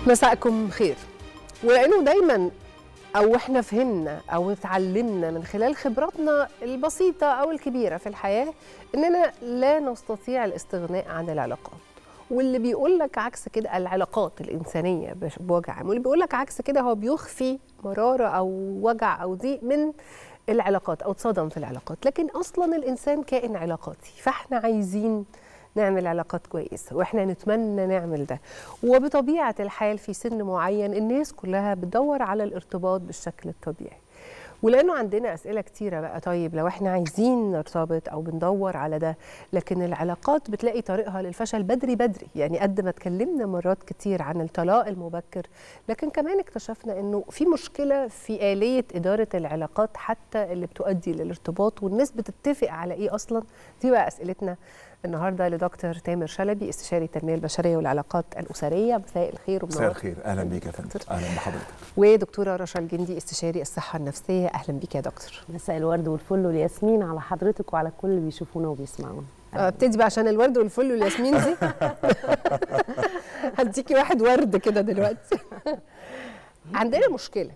مساءكم خير ولانه دايما او احنا فهمنا او اتعلمنا من خلال خبراتنا البسيطه او الكبيره في الحياه اننا لا نستطيع الاستغناء عن العلاقات واللي بيقول لك عكس كده العلاقات الانسانيه بش- بوجه عام واللي بيقول لك عكس كده هو بيخفي مراره او وجع او ضيق من العلاقات او اتصدم في العلاقات لكن اصلا الانسان كائن علاقاتي فاحنا عايزين نعمل علاقات كويسه واحنا نتمنى نعمل ده وبطبيعه الحال في سن معين الناس كلها بتدور على الارتباط بالشكل الطبيعي ولانه عندنا اسئله كتيره بقى طيب لو احنا عايزين نرتبط او بندور على ده لكن العلاقات بتلاقي طريقها للفشل بدري بدري يعني قد ما اتكلمنا مرات كتير عن الطلاق المبكر لكن كمان اكتشفنا انه في مشكله في اليه اداره العلاقات حتى اللي بتؤدي للارتباط والناس بتتفق على ايه اصلا دي بقى اسئلتنا النهارده لدكتور تامر شلبي استشاري التنميه البشريه والعلاقات الاسريه مساء الخير مساء ومنور الخير اهلا بيك يا فندم اهلا بحضرتك ودكتوره رشا الجندي استشاري الصحه النفسيه اهلا بيك يا دكتور مساء الورد والفل والياسمين على حضرتك وعلى كل اللي بيشوفونا وبيسمعونا ابتدي بقى عشان الورد والفل والياسمين دي هديكي واحد ورد كده دلوقتي عندنا مشكله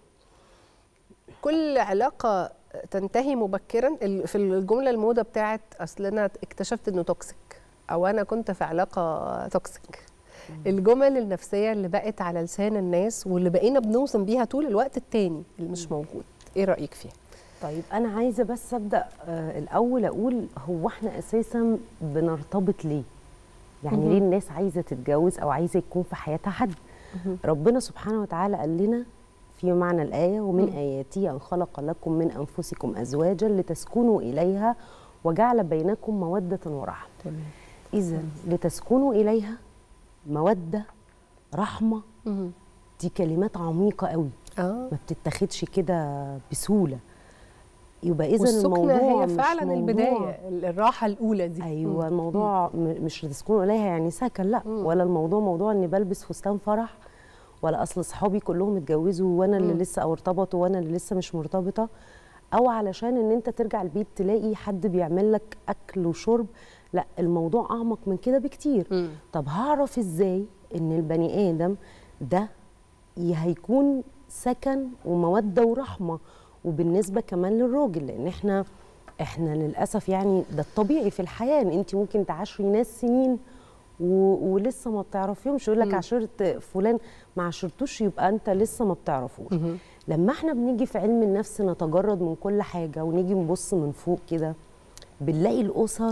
كل علاقه تنتهي مبكرا ال- في الجمله الموضه بتاعت اصل انا اكتشفت انه توكسيك او انا كنت في علاقه توكسيك الجمل النفسيه اللي بقت على لسان الناس واللي بقينا بنوصم بيها طول الوقت التاني اللي مش موجود ايه رايك فيها طيب انا عايزه بس ابدا آه الاول اقول هو احنا اساسا بنرتبط ليه يعني مهم. ليه الناس عايزه تتجوز او عايزه يكون في حياتها حد ربنا سبحانه وتعالى قال لنا في معنى الآية ومن مم. آياته أن خلق لكم من أنفسكم أزواجا لتسكنوا إليها وجعل بينكم مودة ورحمة تمام إذا لتسكنوا إليها مودة رحمة دي كلمات عميقة قوي اه ما بتتاخدش كده بسهوله يبقى اذا والسكنة الموضوع هي مش فعلا موضوع البدايه الراحه الاولى دي ايوه مم. الموضوع م- مش تسكنوا اليها يعني سكن لا مم. ولا الموضوع موضوع اني بلبس فستان فرح ولا اصل اصحابي كلهم اتجوزوا وانا اللي مم. لسه او ارتبطوا وانا اللي لسه مش مرتبطه او علشان ان انت ترجع البيت تلاقي حد بيعمل لك اكل وشرب لا الموضوع اعمق من كده بكتير مم. طب هعرف ازاي ان البني ادم ده ي- هيكون سكن وموده ورحمه وبالنسبه كمان للراجل لان احنا احنا للاسف يعني ده الطبيعي في الحياه ان انت ممكن تعاشري ناس سنين و... ولسه ما بتعرفيهمش يقول لك مم. عاشرت فلان ما عاشرتوش يبقى انت لسه ما بتعرفوش مهم. لما احنا بنيجي في علم النفس نتجرد من كل حاجه ونيجي نبص من فوق كده بنلاقي الاسر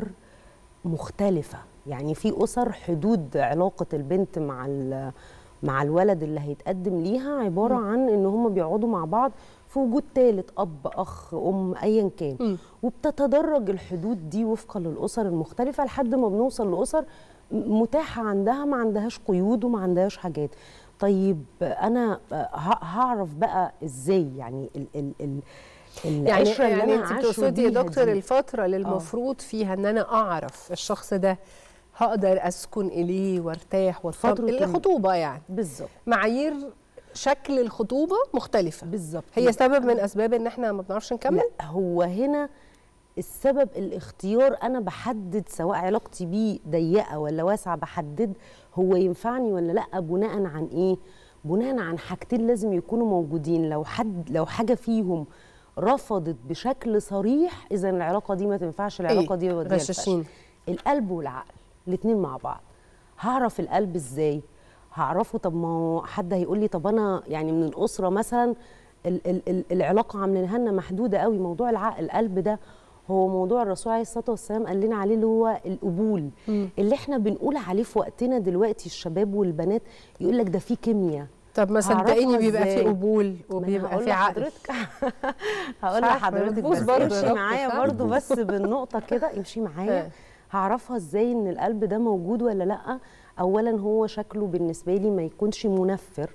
مختلفه يعني في اسر حدود علاقه البنت مع ال- مع الولد اللي هيتقدم ليها عباره عن ان هم بيقعدوا مع بعض في وجود ثالث اب اخ ام ايا كان مم. وبتتدرج الحدود دي وفقا للاسر المختلفه لحد ما بنوصل لاسر م- متاحه عندها ما عندهاش قيود وما عندهاش حاجات طيب انا ه- هعرف بقى ازاي يعني ال ال ال يعني العشرة اللي يعني أنا انت عاشره بتقصدي يا بيها دكتور دي. الفتره اللي المفروض فيها ان انا اعرف الشخص ده هقدر اسكن اليه وارتاح فترة وارتبط ال- الخطوبه يعني بالظبط معايير شكل الخطوبه مختلفه بالظبط هي سبب من اسباب ان احنا ما بنعرفش نكمل لا هو هنا السبب الاختيار انا بحدد سواء علاقتي بيه ضيقه ولا واسعه بحدد هو ينفعني ولا لا بناء عن ايه بناء عن حاجتين لازم يكونوا موجودين لو حد لو حاجه فيهم رفضت بشكل صريح اذا العلاقه دي ما تنفعش العلاقه دي يوديها الفشل. غشاشين القلب والعقل الاثنين مع بعض هعرف القلب ازاي هعرفه طب ما هو حد هيقول لي طب انا يعني من الاسره مثلا ال ال ال العلاقه عاملينها لنا محدوده قوي موضوع العقل القلب ده هو موضوع الرسول عليه الصلاه والسلام قال لنا عليه اللي هو القبول مم. اللي احنا بنقول عليه في وقتنا دلوقتي الشباب والبنات يقول لك ده فيه كيمياء طب ما هعرفها صدقيني بيبقى في إزاي؟ قبول ما أنا وبيبقى هقول في عقل لحضرتك هقول صح، لحضرتك بتبوظ بس برضه يا امشي دكتور، معايا صح؟ برضه بس بالنقطه كده امشي معايا ها. هعرفها ازاي ان القلب ده موجود ولا لا اولا هو شكله بالنسبه لي ما يكونش منفر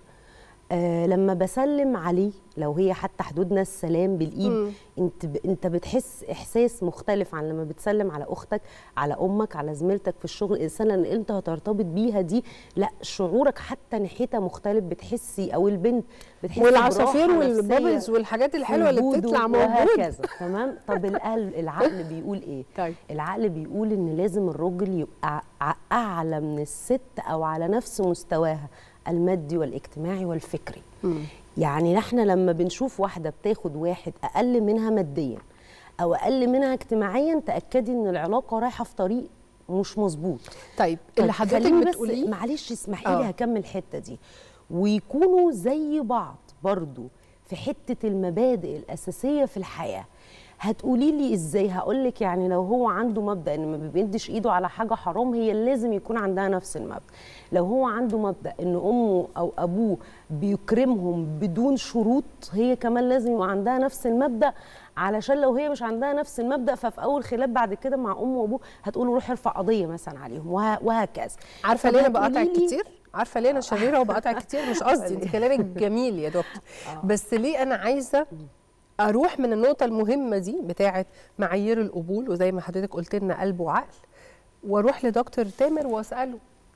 آه لما بسلم عليه لو هي حتى حدودنا السلام بالايد مم. انت ب... انت بتحس احساس مختلف عن لما بتسلم على اختك على امك على زميلتك في الشغل الانسان اللي انت هترتبط بيها دي لا شعورك حتى ناحيتها مختلف بتحسي او البنت بتحسي والعصافير براحة والبابلز نفسية والحاجات في الحلوه اللي وجوده بتطلع موجود وهكذا تمام طب القلب العقل بيقول ايه طيب العقل بيقول ان لازم الراجل يبقى ع- اعلى من الست او على نفس مستواها المادي والاجتماعي والفكري يعني احنا لما بنشوف واحده بتاخد واحد اقل منها ماديا او اقل منها اجتماعيا تاكدي ان العلاقه رايحه في طريق مش مظبوط طيب طيب اللي حضرتك خليني بس بتقوليه معلش اسمحي آه. لي هكمل الحته دي ويكونوا زي بعض برضو في حته المبادئ الاساسيه في الحياه هتقولي لي ازاي هقول لك يعني لو هو عنده مبدا ان ما بيمدش ايده على حاجه حرام هي لازم يكون عندها نفس المبدا لو هو عنده مبدا ان امه او ابوه بيكرمهم بدون شروط هي كمان لازم يبقى عندها نفس المبدا علشان لو هي مش عندها نفس المبدا ففي اول خلاف بعد كده مع امه وابوه هتقول روح ارفع قضيه مثلا عليهم وه- وهكذا عارفه طب ليه انا هتقولي بقاطعك لي- كتير عارفه ليه انا شريره وبقاطعك كتير مش قصدي انت كلامك جميل يا دكتور بس ليه انا عايزه اروح من النقطه المهمه دي بتاعه معايير القبول وزي ما حضرتك قلت لنا قلب وعقل واروح لدكتور تامر واساله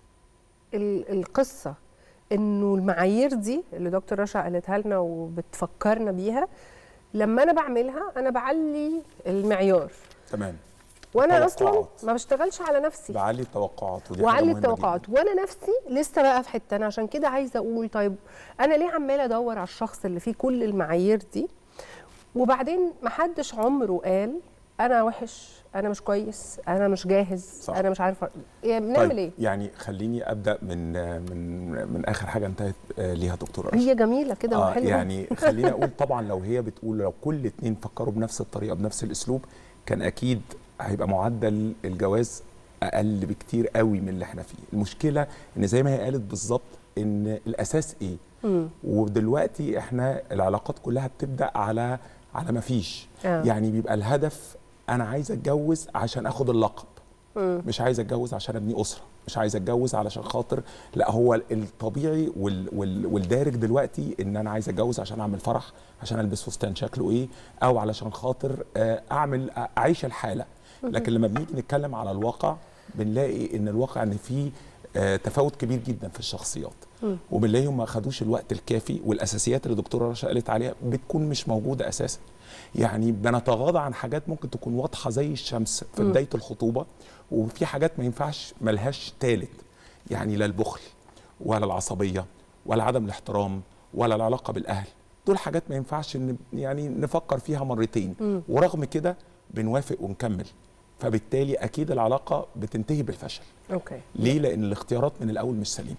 ال- القصه انه المعايير دي اللي دكتور رشا قالتها لنا وبتفكرنا بيها لما انا بعملها انا بعلي المعيار تمام وانا اصلا توقعات. ما بشتغلش على نفسي بعلي التوقعات ودي حاجة وعلي مهمة التوقعات جداً. وانا نفسي لسه بقى في حته انا عشان كده عايزه اقول طيب انا ليه عماله ادور على الشخص اللي فيه كل المعايير دي وبعدين محدش عمره قال انا وحش انا مش كويس انا مش جاهز صح. انا مش عارفه يعني بنعمل طيب ايه يعني خليني ابدا من من من اخر حاجه انتهت آه، ليها دكتوره رشا هي جميله كده آه وحلوه يعني خليني اقول طبعا لو هي بتقول لو كل اتنين فكروا بنفس الطريقه بنفس الاسلوب كان اكيد هيبقى معدل الجواز اقل بكتير قوي من اللي احنا فيه المشكله ان زي ما هي قالت بالظبط ان الاساس ايه مم. ودلوقتي احنا العلاقات كلها بتبدا على على ما فيش آه. يعني بيبقى الهدف انا عايز اتجوز عشان اخد اللقب مم. مش عايز اتجوز عشان ابني اسره مش عايز اتجوز علشان خاطر لا هو الطبيعي وال وال والدارج دلوقتي ان انا عايز اتجوز عشان اعمل فرح عشان البس فستان شكله ايه او علشان خاطر آه، اعمل اعيش الحاله لكن لما بنيجي نتكلم على الواقع بنلاقي ان الواقع ان في آه، تفاوت كبير جدا في الشخصيات وبنلاقيهم ما خدوش الوقت الكافي والاساسيات اللي الدكتوره رشا قالت عليها بتكون مش موجوده اساسا يعني بنتغاضى عن حاجات ممكن تكون واضحه زي الشمس في بدايه الخطوبه وفي حاجات ما ينفعش ملهاش تالت يعني لا البخل ولا العصبيه ولا عدم الاحترام ولا العلاقه بالاهل دول حاجات ما ينفعش ن- يعني نفكر فيها مرتين ورغم كده بنوافق ونكمل فبالتالي اكيد العلاقه بتنتهي بالفشل اوكي ليه لان الاختيارات من الاول مش سليمه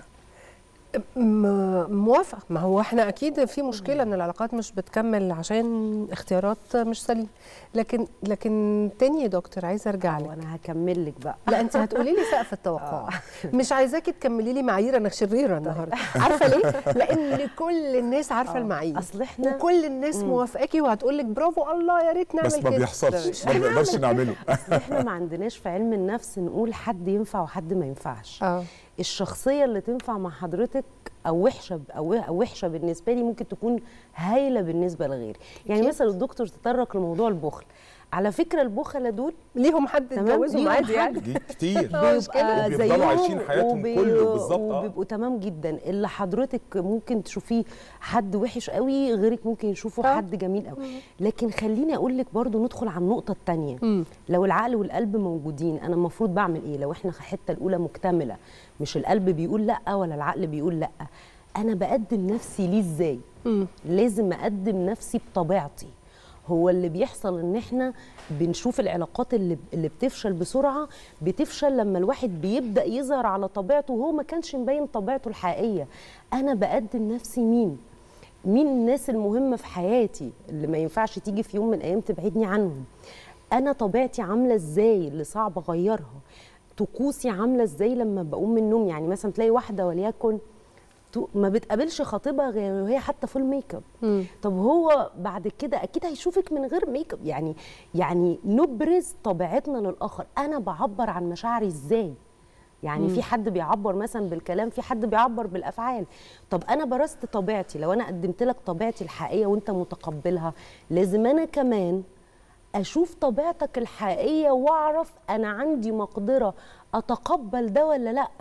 م- موافقه ما هو احنا اكيد في مشكله ان العلاقات مش بتكمل عشان اختيارات مش سليمه لكن لكن تاني يا دكتور عايزه ارجع لك وانا هكمل لك بقى لا انت هتقولي لي سقف التوقع مش عايزاكي تكملي لي معايير انا شريره النهارده عارفه ليه لان كل الناس عارفه آه. المعايير أصل إحنا- وكل الناس موافقاكي وهتقول لك برافو الله يا ريت نعمل بس كده ما بيحصلش ما بنقدرش نعمله احنا ما عندناش في علم النفس نقول حد ينفع وحد ما ينفعش اه الشخصيه اللي تنفع مع حضرتك او وحشه او أو وحشه بالنسبه لي ممكن تكون هايله بالنسبه لغيري يعني أكيد. مثلا الدكتور تطرق لموضوع البخل على فكره البخله دول ليهم حد تمام، يتجوزهم ليهم عادي حد. يعني دي كتير آه، مش كده؟ بيبقى وبيفضلوا زيهم عايشين حياتهم كله بالظبط، آه. وبيبقوا تمام جدا اللي حضرتك ممكن تشوفيه حد وحش قوي غيرك ممكن يشوفه آه. حد جميل قوي لكن خليني اقول لك برضو ندخل على النقطه الثانيه لو العقل والقلب موجودين انا المفروض بعمل ايه لو احنا الحته الاولى مكتمله مش القلب بيقول لا ولا العقل بيقول لا انا بقدم نفسي ليه ازاي لازم اقدم نفسي بطبيعتي هو اللي بيحصل ان احنا بنشوف العلاقات اللي اللي بتفشل بسرعه بتفشل لما الواحد بيبدا يظهر على طبيعته وهو ما كانش مبين طبيعته الحقيقيه انا بقدم نفسي مين مين الناس المهمه في حياتي اللي ما ينفعش تيجي في يوم من الايام تبعدني عنهم انا طبيعتي عامله ازاي اللي صعب اغيرها طقوسي عامله ازاي لما بقوم من النوم يعني مثلا تلاقي واحده وليكن تو- ما بتقابلش خطيبها غير وهي حتى فول ميك اب طب هو بعد كده اكيد هيشوفك من غير ميك اب يعني يعني نبرز طبيعتنا للاخر انا بعبر عن مشاعري ازاي يعني في حد بيعبر مثلا بالكلام في حد بيعبر بالافعال طب انا برزت طبيعتي لو انا قدمت لك طبيعتي الحقيقيه وانت متقبلها لازم انا كمان اشوف طبيعتك الحقيقيه واعرف انا عندي مقدره اتقبل ده ولا لا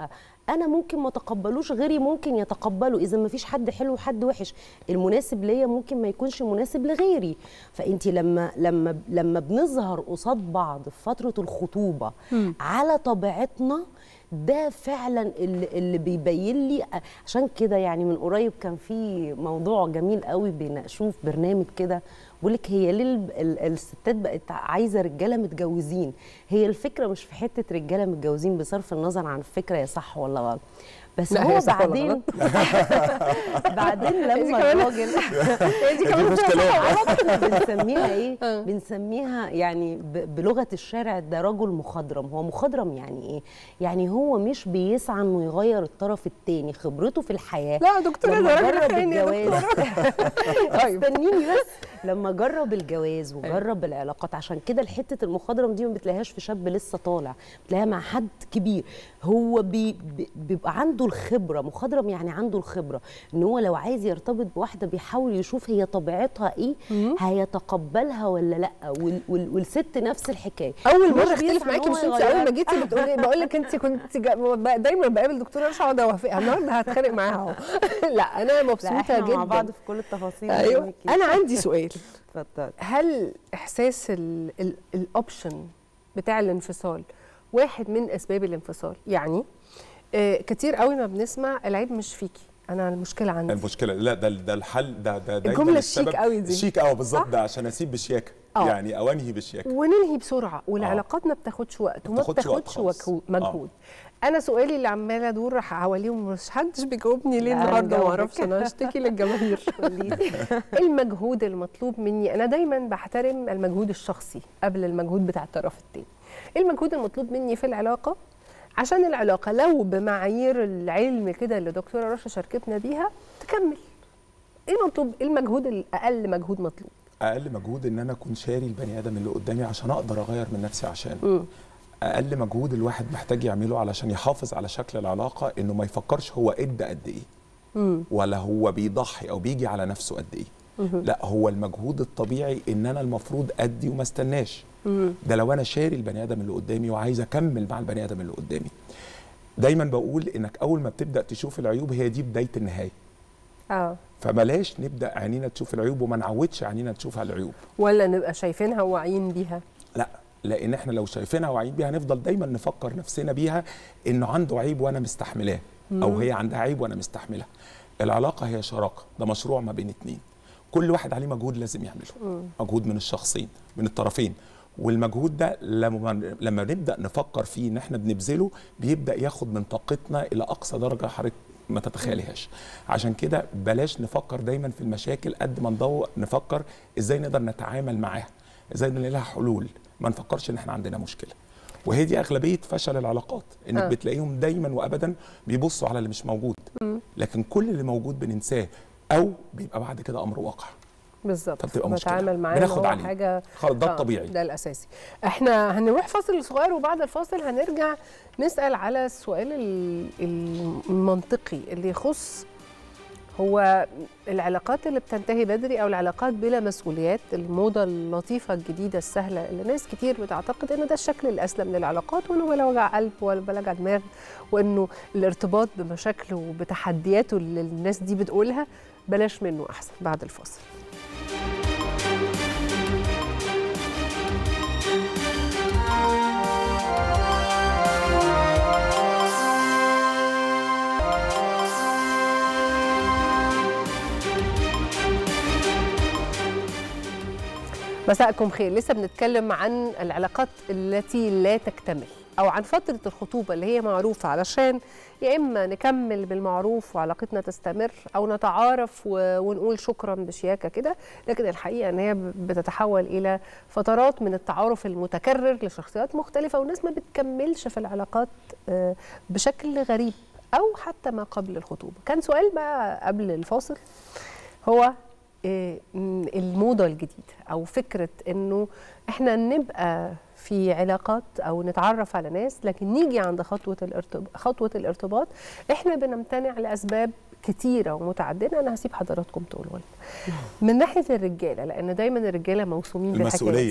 انا ممكن ما اتقبلوش غيري ممكن يتقبله اذا ما فيش حد حلو وحد وحش المناسب ليا ممكن ما يكونش مناسب لغيري فانت لما لما لما بنظهر قصاد بعض في فتره الخطوبه على طبيعتنا ده فعلا اللي, اللي بيبين لي عشان كده يعني من قريب كان في موضوع جميل قوي بيناقشوه في برنامج كده بيقول لك هي ليه ال- ال- الستات بقت عايزه رجاله متجوزين هي الفكره مش في حته رجاله متجوزين بصرف النظر عن الفكره هي صح ولا غلط بس لا، هو هي صح ولا بعدين بعدين دي لما كمان- الراجل دي كمان فيها صح وغلط. بنسميها ايه آه. بنسميها يعني ب- بلغه الشارع ده رجل مخضرم هو مخضرم يعني ايه يعني هو مش بيسعى انه يغير الطرف التاني خبرته في الحياه لا يا دكتورة لما ده راجل جرب خاين يا الجواز طيب استنيني بس لما جرب الجواز وجرب العلاقات عشان كده الحته المخضرم دي ما بتلاقيهاش في شاب لسه طالع بتلاقيها مع حد كبير هو بي بي- بيبقى عنده الخبره مخضرم يعني عنده الخبره ان هو لو عايز يرتبط بواحده بيحاول يشوف هي طبيعتها ايه هيتقبلها ولا لا وال وال والست نفس الحكايه اول مش مره اختلف بيسعى معاكي إن مش هو انت اول ما يغير. جيتي بتقولي بقول لك انت كنت جا- دايما بقابل دكتوره رشا اقعد اوافقها النهارده هتخانق معاها اهو لا انا لا مبسوطه احنا جدا مع بعض في كل التفاصيل ايوه انا عندي سؤال اتفضل هل احساس ال- ال- الاوبشن بتاع الانفصال واحد من اسباب الانفصال يعني آه كتير قوي ما بنسمع العيب مش فيكي انا المشكله عندي المشكله لا ده ده الحل ده ده دايما الجملة السبب- الشيك قوي دي. الشيك قوي بالظبط صح؟ ده عشان اسيب بشياكه آه. يعني او انهي بشياكه وننهي بسرعه والعلاقات ما بتاخدش وقت وما بتاخدش وقت بتاخدش خالص. وكو- مجهود انا سؤالي اللي عماله ادور حواليهم مش حدش بيجاوبني ليه لا، أنا النهارده ما هجاوبك. اعرفش انا هشتكي للجماهير المجهود المطلوب مني انا دايما بحترم المجهود الشخصي قبل المجهود بتاع الطرف التاني المجهود المطلوب مني في العلاقه عشان العلاقه لو بمعايير العلم كده اللي دكتوره رشا شاركتنا بيها تكمل ايه المطلوب ايه المجهود الاقل مجهود مطلوب اقل مجهود ان انا اكون شاري البني ادم اللي قدامي عشان اقدر اغير من نفسي عشانه اقل مجهود الواحد محتاج يعمله علشان يحافظ على شكل العلاقه انه ما يفكرش هو ادى قد ايه ولا هو بيضحي او بيجي على نفسه قد ايه لا هو المجهود الطبيعي ان انا المفروض ادي وما استناش ده لو انا شاري البني ادم اللي قدامي وعايز اكمل مع البني ادم اللي قدامي دايما بقول انك اول ما بتبدا تشوف العيوب هي دي بدايه النهايه اه فبلاش نبدا عينينا تشوف العيوب وما نعودش عينينا تشوف العيوب ولا نبقى شايفينها وواعيين بيها لا لان احنا لو شايفينها واعيين بيها هنفضل دايما نفكر نفسنا بيها انه عنده عيب وانا مستحملاه او هي عندها عيب وانا مستحملها العلاقه هي شراكه ده مشروع ما بين اتنين كل واحد عليه مجهود لازم يعمله مجهود من الشخصين من الطرفين والمجهود ده لما لما نبدا نفكر فيه ان احنا بنبذله بيبدا ياخد من طاقتنا الى اقصى درجه حضرتك ما تتخيليهاش عشان كده بلاش نفكر دايما في المشاكل قد ما ندور نفكر ازاي نقدر نتعامل معاها ازاي نلاقي لها حلول ما نفكرش ان احنا عندنا مشكله وهي دي اغلبيه فشل العلاقات انك آه. آه. بتلاقيهم دايما وابدا بيبصوا على اللي مش موجود لكن كل اللي موجود بننساه او بيبقى بعد كده امر واقع بالظبط فبتبقى مشكلة. بتعامل معاه بناخد إن هو عليه. حاجه خلاص ده آه، الطبيعي ده الاساسي احنا هنروح فاصل صغير وبعد الفاصل هنرجع نسال على السؤال ال- المنطقي اللي يخص هو العلاقات اللي بتنتهي بدري او العلاقات بلا مسؤوليات الموضه اللطيفه الجديده السهله اللي ناس كتير بتعتقد ان ده الشكل الاسلم للعلاقات وانه بلا وجع قلب ولا بلا وجع دماغ وانه الارتباط بمشاكله وبتحدياته اللي الناس دي بتقولها بلاش منه احسن بعد الفاصل مساءكم خير لسه بنتكلم عن العلاقات التي لا تكتمل او عن فتره الخطوبه اللي هي معروفه علشان يا اما نكمل بالمعروف وعلاقتنا تستمر او نتعارف و- ونقول شكرا بشياكه كده لكن الحقيقه ان هي بتتحول الى فترات من التعارف المتكرر لشخصيات مختلفه والناس ما بتكملش في العلاقات آه، بشكل غريب او حتى ما قبل الخطوبه كان سؤال بقى قبل الفاصل هو إيه، م- الموضة الجديدة أو فكرة إنه إحنا نبقى في علاقات أو نتعرف على ناس لكن نيجي عند خطوة الارتباط خطوة الارتباط إحنا بنمتنع لأسباب كتيرة ومتعددة أنا هسيب حضراتكم تقولوا لنا من ناحية الرجالة لأن دايما الرجالة موسومين بالحكاية دي. المسؤوليه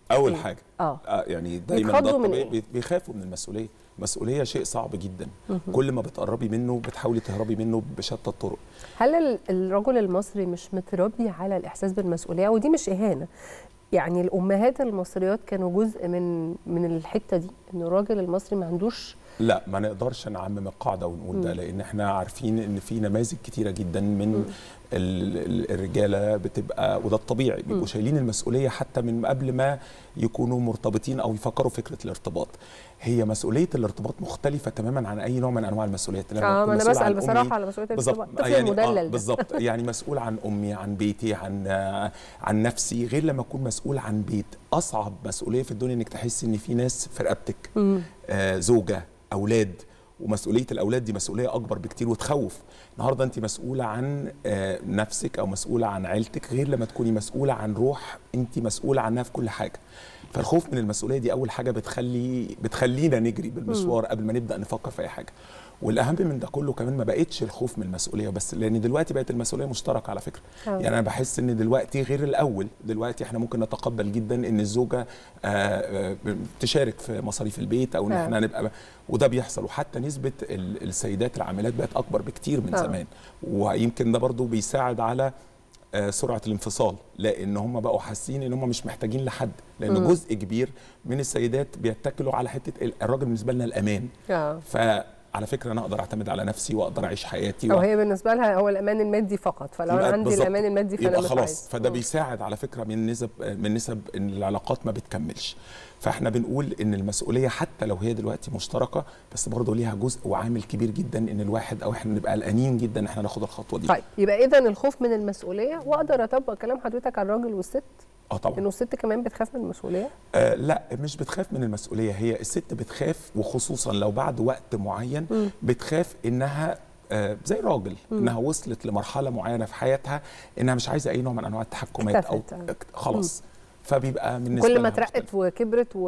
اول إيه؟ حاجه اه آه يعني دايما بيتخضوا ده من الطبيعي إيه؟ بي- بيخافوا من المسؤوليه المسؤوليه شيء صعب جدا كل ما بتقربي منه بتحاولي تهربي منه بشتى الطرق هل ال- الرجل المصري مش متربي على الاحساس بالمسؤوليه ودي مش اهانه يعني الامهات المصريات كانوا جزء من من الحته دي ان الراجل المصري ما عندوش لا ما نقدرش نعمم القاعده ونقول ده لان احنا عارفين ان في نماذج كتيره جدا من ال- ال- الرجاله بتبقى وده الطبيعي بيبقوا شايلين المسؤوليه حتى من قبل ما يكونوا مرتبطين او يفكروا فكره الارتباط هي مسؤوليه الارتباط مختلفه تماما عن اي نوع من انواع المسؤوليات لما اه أكون ما انا مسؤول بسال عن بصراحه أمي على مسؤوليه بالظبط الطفل يعني المدلل آه ده. بالظبط يعني مسؤول عن امي عن بيتي عن آه عن نفسي غير لما اكون مسؤول عن بيت اصعب مسؤوليه في الدنيا انك تحسي ان في ناس في رقبتك مم. آه زوجه اولاد ومسؤوليه الاولاد دي مسؤوليه اكبر بكتير وتخوف النهارده انت مسؤوله عن آه نفسك او مسؤوله عن عيلتك غير لما تكوني مسؤوله عن روح انت مسؤوله عنها في كل حاجه فالخوف من المسؤوليه دي اول حاجه بتخلي بتخلينا نجري بالمشوار قبل ما نبدا نفكر في اي حاجه والاهم من ده كله كمان ما بقتش الخوف من المسؤوليه بس لان دلوقتي بقت المسؤوليه مشتركه على فكره آه. يعني انا بحس ان دلوقتي غير الاول دلوقتي احنا ممكن نتقبل جدا ان الزوجه آه، آه، تشارك في مصاريف البيت او ان آه. احنا نبقى وده بيحصل وحتى نسبه ال- السيدات العاملات بقت اكبر بكتير من آه. زمان ويمكن ده برضو بيساعد على آه، سرعه الانفصال لان هم بقوا حاسين ان هم مش محتاجين لحد لان مم. جزء كبير من السيدات بيتكلوا على حته ال- الراجل بالنسبه لنا الامان اه فعلى فكره انا اقدر اعتمد على نفسي واقدر اعيش حياتي او و- هي بالنسبه لها هو الامان المادي فقط فلو انا يبقى عندي بالظبط. الامان المادي فانا يبقى مش خلاص عايز. فده مم. بيساعد على فكره من نسب من نسب ان العلاقات ما بتكملش فاحنا بنقول ان المسؤوليه حتى لو هي دلوقتي مشتركه بس برضه ليها جزء وعامل كبير جدا ان الواحد او احنا نبقى قلقانين جدا ان احنا ناخد الخطوه دي طيب يبقى اذا الخوف من المسؤوليه واقدر اطبق كلام حضرتك على الراجل والست اه طبعا انه الست كمان بتخاف من المسؤوليه آه لا مش بتخاف من المسؤوليه هي الست بتخاف وخصوصا لو بعد وقت معين مم. بتخاف انها آه زي راجل مم. انها وصلت لمرحله معينه في حياتها انها مش عايزه اي نوع من انواع التحكمات او اكتفت، آه. اك- خلاص فبيبقى بالنسبه كل ما لها مختلف. ترقت وكبرت و...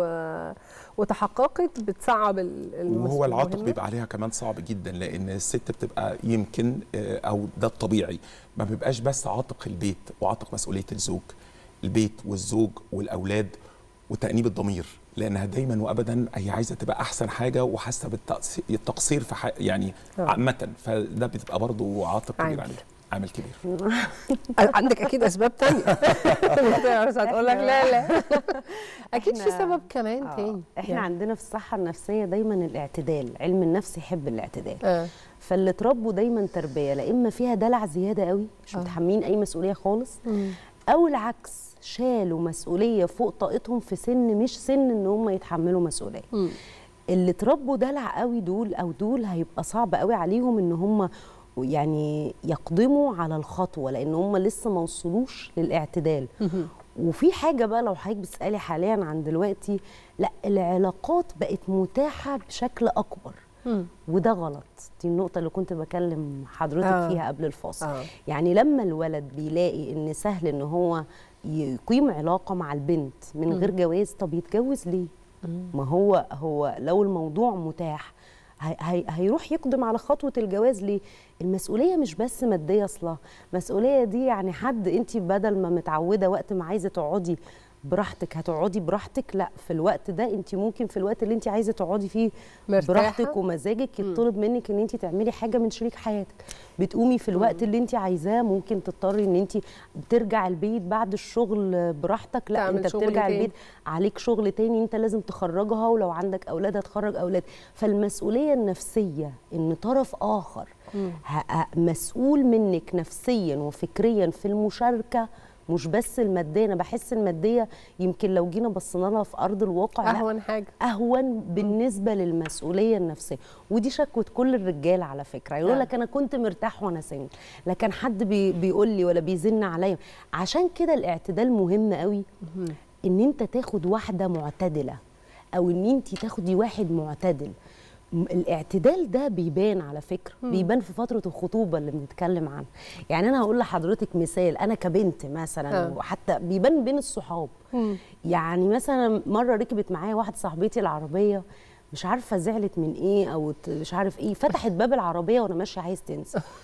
وتحققت بتصعب ال- المس- وهو العاتق المهمة. بيبقى عليها كمان صعب جدا لان الست بتبقى يمكن آه، او ده الطبيعي ما بيبقاش بس عاتق البيت وعاتق مسؤوليه الزوج البيت والزوج والاولاد وتانيب الضمير لانها دايما وابدا هي عايزه تبقى احسن حاجه وحاسه بالتقصير التقصير في حي... يعني آه. عامه فده بتبقى برضه عاتق كبير عامل. عليها عامل كبير عندك اكيد اسباب تانية بس هتقول لك لا لا اكيد في إحنا- سبب كمان آه، تاني احنا يعني. عندنا في الصحه النفسيه دايما الاعتدال علم النفس يحب الاعتدال اه فاللي اتربوا دايما تربيه لا اما فيها دلع زياده قوي مش آه. متحملين اي مسؤوليه خالص مم. او العكس شالوا مسؤوليه فوق طاقتهم في سن مش سن ان هم يتحملوا مسؤوليه مم. اللي اتربوا دلع قوي دول او دول هيبقى صعب قوي عليهم ان هم يعني يقدموا على الخطوه لان هم لسه ما وصلوش للاعتدال مهم. وفي حاجه بقى لو حضرتك بتسالي حاليا عن دلوقتي لا العلاقات بقت متاحه بشكل اكبر مم. وده غلط دي النقطه اللي كنت بكلم حضرتك آه. آه. فيها قبل الفاصل آه. آه. يعني لما الولد بيلاقي ان سهل ان هو يقيم علاقه مع البنت من غير جواز طب يتجوز ليه ما هو هو لو الموضوع متاح هي هي هيروح يقدم على خطوه الجواز ليه المسؤوليه مش بس ماديه اصلا المسؤوليه دي يعني حد انت بدل ما متعوده وقت ما عايزه تقعدي براحتك هتقعدي براحتك لا في الوقت ده انت ممكن في الوقت اللي انت عايزه تقعدي فيه مرتاحة. براحتك ومزاجك يطلب منك ان انت تعملي حاجه من شريك حياتك بتقومي في الوقت اللي انت عايزاه ممكن تضطري ان انت بترجع البيت بعد الشغل براحتك لا تعمل انت شغل بترجع تاني. البيت عليك شغل تاني انت لازم تخرجها ولو عندك اولاد هتخرج اولاد فالمسؤوليه النفسيه ان طرف اخر ه- ه- مسؤول منك نفسيا وفكريا في المشاركه مش بس الماديه انا بحس الماديه يمكن لو جينا بصينا لها في ارض الواقع لا، اهون حاجه اهون بالنسبه للمسؤوليه النفسيه ودي شكوى كل الرجال على فكره يقول نعم. لك انا كنت مرتاح وانا سنجل لا كان حد بي بيقول لي ولا بيزن عليا عشان كده الاعتدال مهم قوي ان انت تاخد واحده معتدله او ان انت تاخدي واحد معتدل م- الاعتدال ده بيبان على فكره بيبان في فتره الخطوبه اللي بنتكلم عنها يعني انا هقول لحضرتك مثال انا كبنت مثلا آه. وحتى بيبان بين الصحاب يعني مثلا مره ركبت معايا واحده صاحبتي العربيه مش عارفه زعلت من ايه او ت- مش عارف ايه فتحت باب العربيه وانا ماشيه عايز تنزل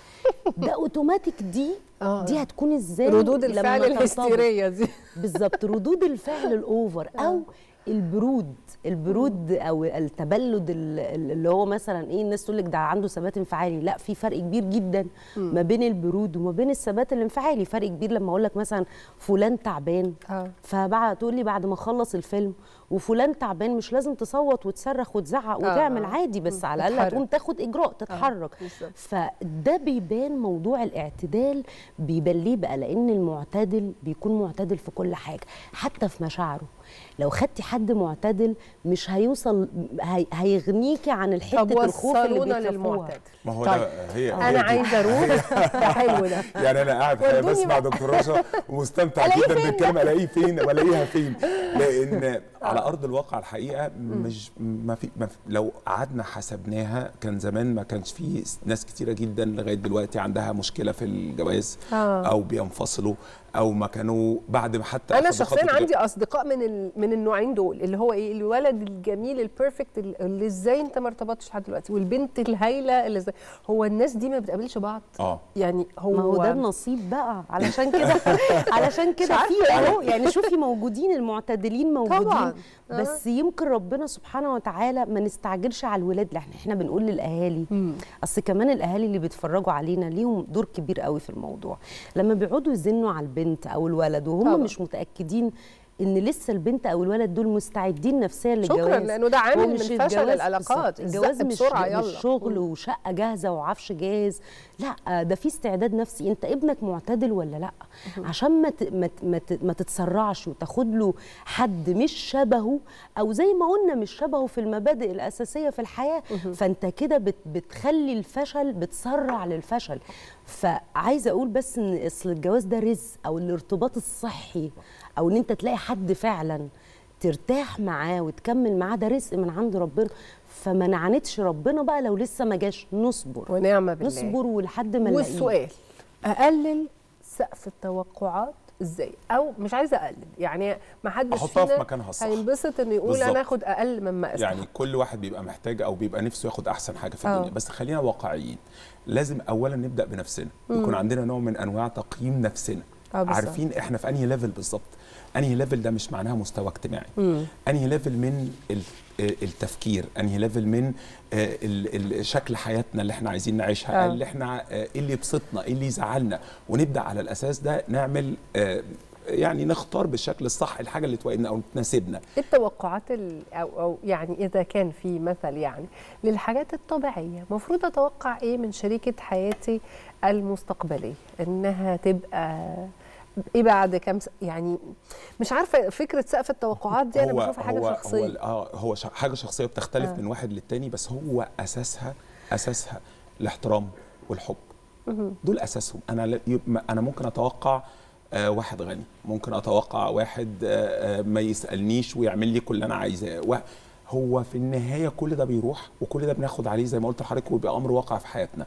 ده اوتوماتيك دي آه. دي هتكون ازاي ردود لما الفعل ترتبط؟ الهستيريه دي بالظبط ردود الفعل الاوفر او البرود البرود او التبلد ال- ال- اللي هو مثلا ايه الناس تقول لك ده عنده ثبات انفعالي لا في فرق كبير جدا ما بين البرود وما بين الثبات الانفعالي فرق كبير لما اقول لك مثلا فلان تعبان آه. فبعد تقول لي بعد ما اخلص الفيلم وفلان تعبان مش لازم تصوت وتصرخ وتزعق وتعمل آه. عادي بس على الاقل تتحرك. هتقوم تاخد اجراء تتحرك بالظبط. فده بيبان موضوع الاعتدال بيبان ليه بقى لان المعتدل بيكون معتدل في كل حاجه حتى في مشاعره لو خدتي حد معتدل مش هيوصل هي هيغنيكي عن طب الحته الخوف اللي وصلونا بيخافوها للمعتدل ما هو طيب. ده هي هي انا دي. عايزه اروح ده حلو ده يعني انا قاعد الحقيقة ودوني بسمع بقى. دكتور رشا ومستمتع ألاقيه جدا فين بالكلمه ده؟ الاقيه فين والاقيها فين لان على ارض الواقع الحقيقه مش ما في, ما في لو قعدنا حسبناها كان زمان ما كانش في ناس كتيره جدا لغايه دلوقتي عندها مشكله في الجواز آه. او بينفصلوا او ما كانوا بعد ما حتى انا أخدوا شخصيا خطوة عندي اصدقاء من ال... من النوعين دول اللي هو ايه الولد الجميل البيرفكت اللي ازاي انت ما ارتبطتش لحد دلوقتي والبنت الهايله اللي ازاي هو الناس دي ما بتقابلش بعض اه يعني هو ما هو ده النصيب بقى علشان كده علشان كده عارفة في اهو يعني شوفي موجودين المعتدلين موجودين طبعاً. آه. بس يمكن ربنا سبحانه وتعالى ما نستعجلش على الولاد لا احنا احنا بنقول للاهالي اصل كمان الاهالي اللي بيتفرجوا علينا ليهم دور كبير قوي في الموضوع لما بيقعدوا يزنوا على البنت او الولد وهم طبعاً. مش متاكدين ان لسه البنت او الولد دول مستعدين نفسيا للجواز شكرا لانه ده عامل من ومش فشل الجواز العلاقات بالظبط. الجواز الزق مش, بسرعه مش يلا شغل وشقه جاهزه وعفش جاهز لا ده في استعداد نفسي انت ابنك معتدل ولا لا عشان ما ت- ما ت- ما ت- ما تتسرعش وتاخد له حد مش شبهه او زي ما قلنا مش شبهه في المبادئ الاساسيه في الحياه فانت كده بت بتخلي الفشل بتسرع للفشل فعايزه اقول بس ان اصل الجواز ده رزق او الارتباط الصحي او ان انت تلاقي حد فعلا ترتاح معاه وتكمل معاه ده رزق من عند ربنا فما نعاندش ربنا بقى لو لسه ما جاش نصبر ونعم بالله نصبر ولحد ما نلاقيه والسؤال اقلل سقف التوقعات ازاي او مش عايزه اقلل يعني ما حدش أحطها في فينا مكانها الصح. هينبسط انه يقول بالظبط. انا اخد اقل مما استحق يعني كل واحد بيبقى محتاج او بيبقى نفسه ياخد احسن حاجه في آه. الدنيا بس خلينا واقعيين لازم اولا نبدا بنفسنا يكون عندنا نوع من انواع تقييم نفسنا آه، بالظبط. عارفين احنا في انهي ليفل بالظبط انهي ليفل ده مش معناها مستوى اجتماعي انهي ليفل من ال- آه، التفكير انهي ليفل من آه، ال- ال- شكل حياتنا اللي احنا عايزين نعيشها آه. اللي احنا آه، ايه اللي يبسطنا ايه اللي يزعلنا ونبدا على الاساس ده نعمل آه، يعني نختار بالشكل الصح الحاجه اللي توائمنا او تناسبنا إيه التوقعات ال- او او يعني اذا كان في مثل يعني للحاجات الطبيعيه المفروض اتوقع ايه من شريكه حياتي المستقبليه انها تبقى ايه بعد كام س... يعني مش عارفه فكره سقف التوقعات دي انا بشوفها حاجه هو شخصيه هو اه هو ش- حاجه شخصيه بتختلف آه. آه. من واحد للتاني بس هو اساسها اساسها الاحترام والحب دول اساسهم انا لا- يب- ما- انا ممكن اتوقع آه واحد غني ممكن اتوقع واحد آه آه ما يسالنيش ويعمل لي كل اللي انا عايزاه وا- هو في النهايه كل ده بيروح وكل ده بناخد عليه زي ما قلت لحضرتك ويبقى امر واقع في حياتنا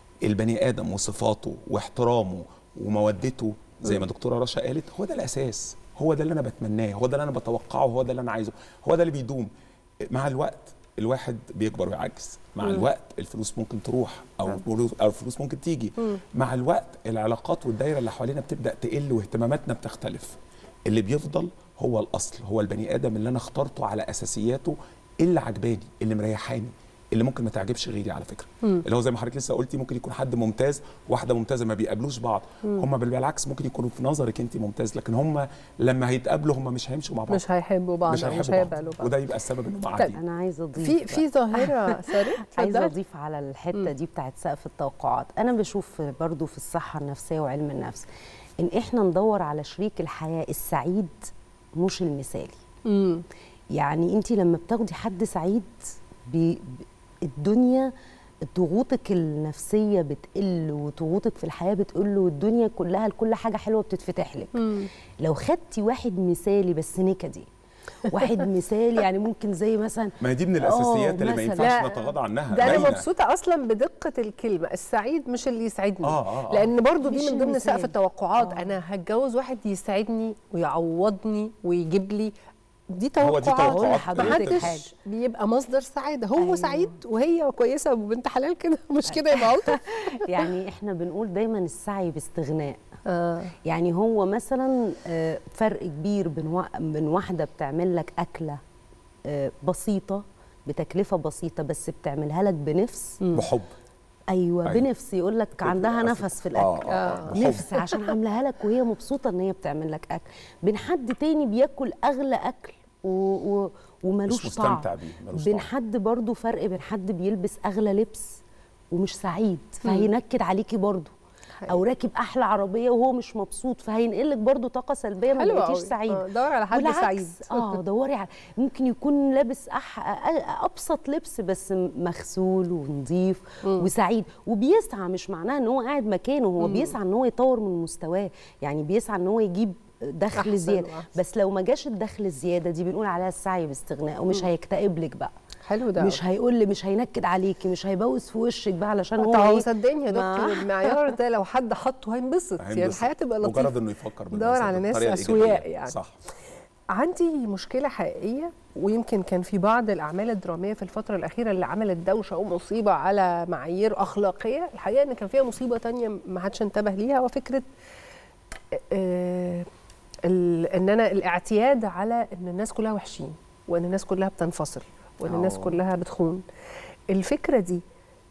البني ادم وصفاته واحترامه ومودته زي ما دكتوره رشا قالت هو ده الاساس هو ده اللي انا بتمناه هو ده اللي انا بتوقعه هو ده اللي انا عايزه هو ده اللي بيدوم مع الوقت الواحد بيكبر ويعجز مع الوقت الفلوس ممكن تروح او الفلوس- او الفلوس ممكن تيجي مع الوقت العلاقات والدايره اللي حوالينا بتبدا تقل واهتماماتنا بتختلف اللي بيفضل هو الاصل هو البني ادم اللي انا اخترته على اساسياته اللي عجباني اللي مريحاني اللي ممكن ما تعجبش غيري على فكره اللي هو زي ما حضرتك لسه قلتي ممكن يكون حد ممتاز واحده ممتازه ما بيقابلوش بعض هم بالعكس ممكن يكونوا في نظرك انت ممتاز لكن هم لما هيتقابلوا هم مش هيمشوا مع بعض مش هيحبوا بعض مش أو هيحبوا مش بعض هيقبلوا بعض وده يبقى السبب انهم قاعدين انا عايزه اضيف في بقى. في ظاهره سوري عايزه اتفضلي. اضيف على الحته دي بتاعت سقف التوقعات انا بشوف برضو في الصحه النفسيه وعلم النفس ان احنا ندور على شريك الحياه السعيد مش المثالي مم. يعني انت لما بتاخدي حد سعيد بي ب- الدنيا ضغوطك النفسيه بتقل وضغوطك في الحياه بتقل والدنيا كلها كل حاجه حلوه بتتفتح لك مم. لو خدتي واحد مثالي بس نكدي واحد مثالي يعني ممكن زي مثلا ما هي دي من آه، الاساسيات اللي ما مثلاً. ينفعش لا، نتغاضى عنها ده انا باينة. مبسوطه اصلا بدقه الكلمه السعيد مش اللي يسعدني آه، آه، آه. لان برضو دي مش من ضمن المثال. سقف التوقعات آه. انا هتجوز واحد يسعدني ويعوضني ويجيب لي دي هو دي توقعات توقعات لحضرتك محدش حاجة. بيبقى مصدر سعاده هو أيوة. أيوة. سعيد وهي كويسه وبنت حلال كده مش كده يبقى عطف يعني احنا بنقول دايما السعي باستغناء آه. يعني هو مثلا آه، فرق كبير بين وا- بين واحده بتعمل لك اكله آه، بسيطه بتكلفه بسيطه بس بتعملها لك بنفس بحب ايوه, أيوة. بنفس يقول لك عندها أصل- نفس في الاكل آه، آه، بحب. نفس عشان عاملاها لك وهي مبسوطه ان هي بتعمل لك اكل بين حد تاني بياكل اغلى اكل و... و... وملوش مش طعم مستمتع بيه ملوش بين طعم. حد برضو فرق بين حد بيلبس اغلى لبس ومش سعيد فهينكد عليكي برضو او راكب احلى عربيه وهو مش مبسوط فهينقلك برضو طاقه سلبيه ما حلو بقيتيش قوي. سعيد آه، دور على حد والعكس، سعيد. اه دوري على ممكن يكون لابس أح... أ- ابسط لبس بس مغسول ونظيف وسعيد وبيسعى مش معناها ان هو قاعد مكانه هو بيسعى ان هو يطور من مستواه يعني بيسعى ان هو يجيب دخل أحسن زياده وأحسن. بس لو ما جاش الدخل الزياده دي بنقول عليها السعي باستغناء ومش هيكتئب لك بقى حلو ده مش هيقول لي مش هينكد عليكي مش هيبوس في وشك بقى علشان هو طب هو إيه؟ صدقني يا ما- دكتور المعيار ده لو حد حطه هينبسط يعني هينبسط. الحياه تبقى مجرد لطيفه انه يفكر دور بالمنظر على ده، ناس بالطريقة أسوياء الإيجابية. يعني. صح عندي مشكلة حقيقية ويمكن كان في بعض الأعمال الدرامية في الفترة الأخيرة اللي عملت دوشة أو مصيبة على معايير أخلاقية الحقيقة إن كان فيها مصيبة تانية ما حدش انتبه ليها وفكرة آه، ال- إن أنا الاعتياد على إن الناس كلها وحشين وإن الناس كلها بتنفصل وإن الناس آه. كلها بتخون الفكرة دي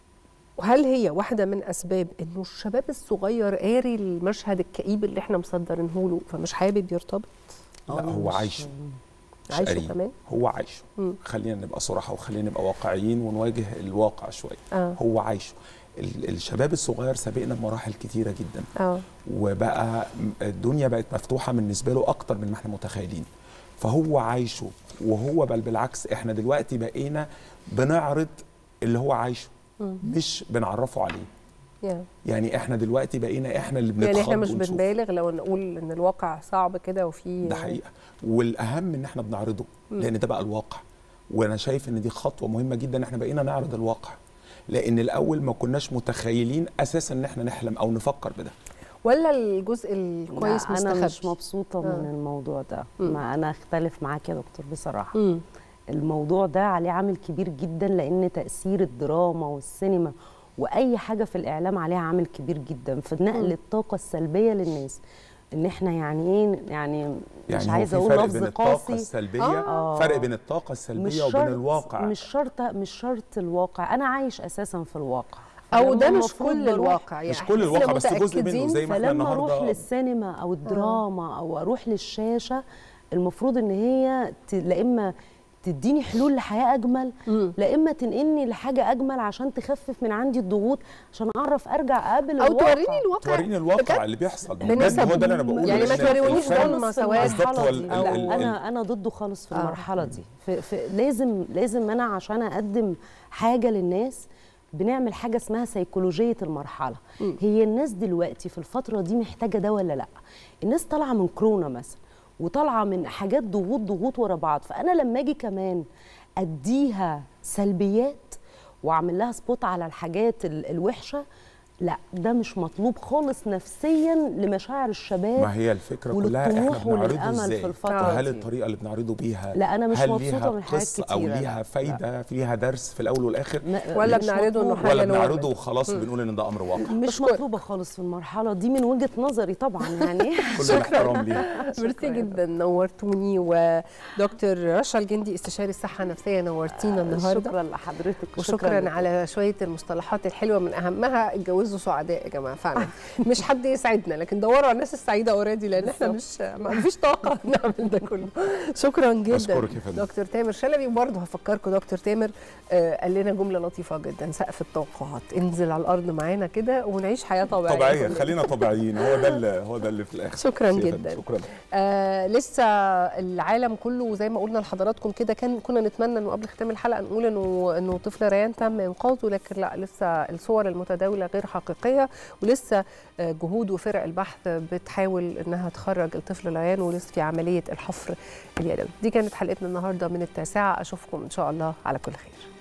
وهل هي واحدة من أسباب إنه الشباب الصغير قاري المشهد الكئيب اللي إحنا مصدرينه له فمش حابب يرتبط لا هو عايشه مش عايشه قريب. كمان هو عايشه مم. خلينا نبقى صراحه وخلينا نبقى واقعيين ونواجه الواقع شويه آه. هو عايشه ال- الشباب الصغير سابقنا بمراحل كتيره جدا اه وبقى م- الدنيا بقت مفتوحه بالنسبه له اكتر من ما احنا متخيلين فهو عايشه وهو بل بالعكس احنا دلوقتي بقينا بنعرض اللي هو عايشه مش بنعرفه عليه يا. يعني احنا دلوقتي بقينا احنا اللي بنتخض يعني احنا مش ونشوف. بنبالغ لو نقول ان الواقع صعب كده وفي ده حقيقه والاهم ان احنا بنعرضه لان ده بقى الواقع وانا شايف ان دي خطوه مهمه جدا احنا بقينا نعرض الواقع لان الاول ما كناش متخيلين اساسا ان احنا نحلم او نفكر بده ولا الجزء الكويس لا انا مش مستخبي مبسوطه آه. من الموضوع ده مم. ما انا اختلف معاك يا دكتور بصراحه مم. الموضوع ده عليه عامل كبير جدا لان تاثير الدراما والسينما واي حاجه في الاعلام عليها عامل كبير جدا في نقل الطاقه السلبيه للناس ان احنا يعني ايه يعني, يعني مش هو عايزه في اقول فرق لفظ بين الطاقه قاسي السلبيه آه. فرق بين الطاقه مش السلبيه شرط وبين الواقع مش شرط مش شرط الواقع انا عايش اساسا في الواقع او ده فلما مش المفروض كل بروح- الواقع يعني مش كل الواقع بس جزء منه زي ما احنا فلما اروح النهارده للسينما او الدراما او اروح للشاشه المفروض ان هي ت- لا اما تديني حلول لحياه اجمل مم. لا اما تنقلني لحاجه اجمل عشان تخفف من عندي الضغوط عشان اعرف ارجع اقابل او الواقع توريني الواقع توريني الواقع بجد؟ اللي بيحصل بنسب- بجد هو ده اللي انا بقوله يعني ما لأن توريونيش الفن ظلمة خالص في سواد. بالظبط هو المرحلة ال- دي. ال- لا، ال- انا انا ضده خالص في آه. المرحله دي في في لازم لازم انا عشان اقدم حاجه للناس بنعمل حاجه اسمها سيكولوجيه المرحله هي الناس دلوقتي في الفتره دي محتاجه ده ولا لا الناس طالعه من كورونا مثلا وطالعه من حاجات ضغوط ضغوط ورا بعض فانا لما اجي كمان اديها سلبيات واعمل لها سبوت على الحاجات ال- الوحشه لا ده مش مطلوب خالص نفسيا لمشاعر الشباب ما هي الفكره كلها احنا وللطموح بنعرضه والامل ازاي في الفتره هل دي. الطريقه اللي بنعرضه بيها لا، أنا مش هل مبسوطة ليها من حاجات قصة او كتيرة، ليها لا. فايده ليها درس في الاول والاخر ما- ولا مش بنعرضه إنه مطلوبة. حاجة ولا نورمال. بنعرضه وخلاص بنقول ان ده امر واقع مش أشكرك. مطلوبه خالص في المرحله دي من وجهه نظري طبعا يعني كل الاحترام ليها ميرسي جدا نورتوني ودكتور رشا الجندي استشاري الصحه النفسيه نورتينا النهارده شكرا لحضرتك وشكرا لك. على شويه المصطلحات الحلوه من اهمها اتجوزوا سعداء يا جماعه فعلا مش حد يسعدنا لكن دوروا على الناس السعيده اوريدي لان احنا مش ما فيش طاقه نعمل ده كله شكرا جدا أشكرك يا فندم. دكتور تامر شلبي وبرضه هفكركم دكتور تامر آه قال لنا جمله لطيفه جدا سقف التوقعات انزل على الارض معانا كده ونعيش حياه طبيعيه طبيعيه كلنا. خلينا طبيعيين هو ده اللي هو ده اللي في الاخر شكراً ميرسي يا جداً. فندم، شكرا آه لسه العالم كله زي ما قلنا لحضراتكم كده كان كنا نتمنى انه قبل ختام الحلقه نقول انه انه طفل ريان تم انقاذه لكن لا لسه الصور المتداوله غير حقيقيه ولسه آه جهود وفرق البحث بتحاول انها تخرج الطفل ريان ولسه في عمليه الحفر اليدوي دي كانت حلقتنا النهارده من التاسعه اشوفكم ان شاء الله على كل خير